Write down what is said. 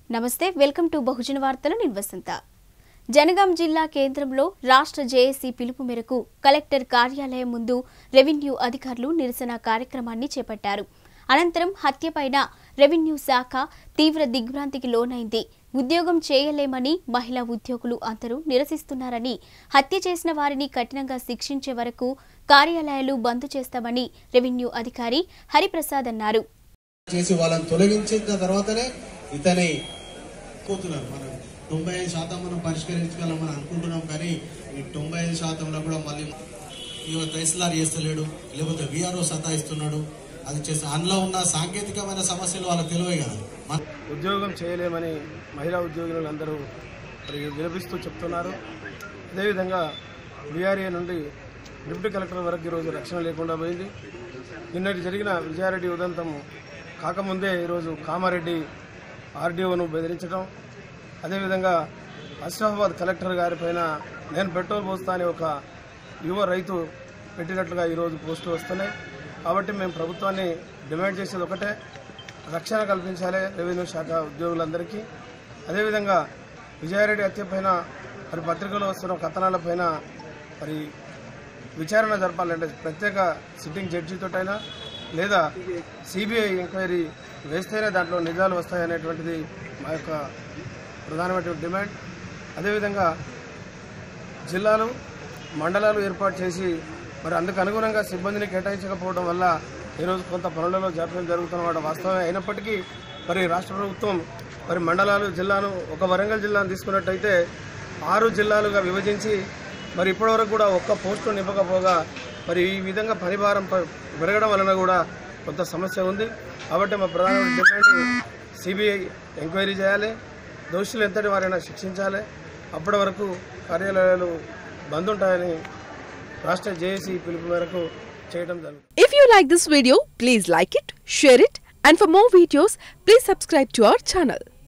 నమస్తే welcome to బహుజన వార్తలు నేను వసంత జనగాం జిల్లా కేంద్రంలో రాష్ట్ర జేఏసీ పిలుపు మేరకు కలెక్టర్ కార్యాలయం ముందు రెవెన్యూ అధికారులు నిరసన కార్యక్రమాన్ని చేపట్టారు అనంతరం హత్యపైన రెవెన్యూ శాఖ తీవ్ర దిగ్భ్రాంతికి లోనైంది ఉద్యోగం చేయలేమని మహిళా ఉద్యోగులు అందరూ నిరసిస్తున్నారని హత్య చేసిన వారిని కఠినంగా శిక్షించే వరకు కార్యాలయాలు బంద్ చేస్తామని రెవెన్యూ అధికారి హరిప్రసాద్ అన్నారు చేసి వాళ్ళని తొలగించిన తర్వాతనే ఇతని పోతున్నారు మనం తొంభై ఐదు శాతం మనం పరిష్కరించగలం మనం అనుకుంటున్నాం కానీ ఈ తొంభై ఐదు శాతంలో కూడా మళ్ళీ ఇవ తహసీల్దార్ చేస్తలేడు లేకపోతే విఆర్ఓ సతాయిస్తున్నాడు అది చేస్తే అందులో ఉన్న సాంకేతికమైన సమస్యలు వాళ్ళకి తెలివే కదా మన ఉద్యోగం చేయలేమని మహిళా ఉద్యోగులందరూ మరి విలపిస్తూ చెప్తున్నారు అదేవిధంగా బీఆర్ఏ నుండి డిప్యూటీ కలెక్టర్ వరకు ఈరోజు రక్షణ లేకుండా పోయింది నిన్నటి జరిగిన విజయారెడ్డి ఉదంతం కాకముందే ఈరోజు కామారెడ్డి ఆర్డీఓను బెదిరించడం అదేవిధంగా అసిఫాబాద్ కలెక్టర్ గారి పైన నేను పెట్రోల్ పోస్తా అని ఒక యువ రైతు పెట్టినట్లుగా ఈరోజు పోస్టులు వస్తున్నాయి కాబట్టి మేము ప్రభుత్వాన్ని డిమాండ్ చేసేది ఒకటే రక్షణ కల్పించాలి రెవెన్యూ శాఖ ఉద్యోగులందరికీ అదేవిధంగా విజయారెడ్డి హత్య పైన మరి పత్రికలో వస్తున్న కథనాలపైన మరి విచారణ జరపాలంటే ప్రత్యేక సిట్టింగ్ జడ్జితోటైనా లేదా సిబిఐ ఎంక్వైరీ వేస్తేనే దాంట్లో నిజాలు వస్తాయనేటువంటిది మా యొక్క ప్రధానమైనటువంటి డిమాండ్ అదేవిధంగా జిల్లాలు మండలాలు ఏర్పాటు చేసి మరి అందుకు అనుగుణంగా సిబ్బందిని కేటాయించకపోవడం వల్ల ఈరోజు కొంత పనులలో జాప్యం జరుగుతున్నమాట వాస్తవమే అయినప్పటికీ మరి రాష్ట్ర ప్రభుత్వం మరి మండలాలు జిల్లాను ఒక వరంగల్ జిల్లాను తీసుకున్నట్టయితే ఆరు జిల్లాలుగా విభజించి మరి ఇప్పటివరకు కూడా ఒక్క పోస్టు నింపకపోగా మరి ఈ విధంగా పనిభారం ప- పెరగడం వలన కూడా కొంత సమస్య ఉంది కాబట్టి మా ప్రధాన డిమాండ్ సిబిఐ ఎంక్వైరీ చేయాలి దోషులు ఎంతటి వారైనా శిక్షించాలి అప్పటి వరకు కార్యాలయాలు బంద్ ఉంటాయని రాష్ట్ర జేఏసీ పిలుపు మేరకు చేయడం జరుగుతుంది If you like this video, please like it, share it, and for more videos, please subscribe to our channel.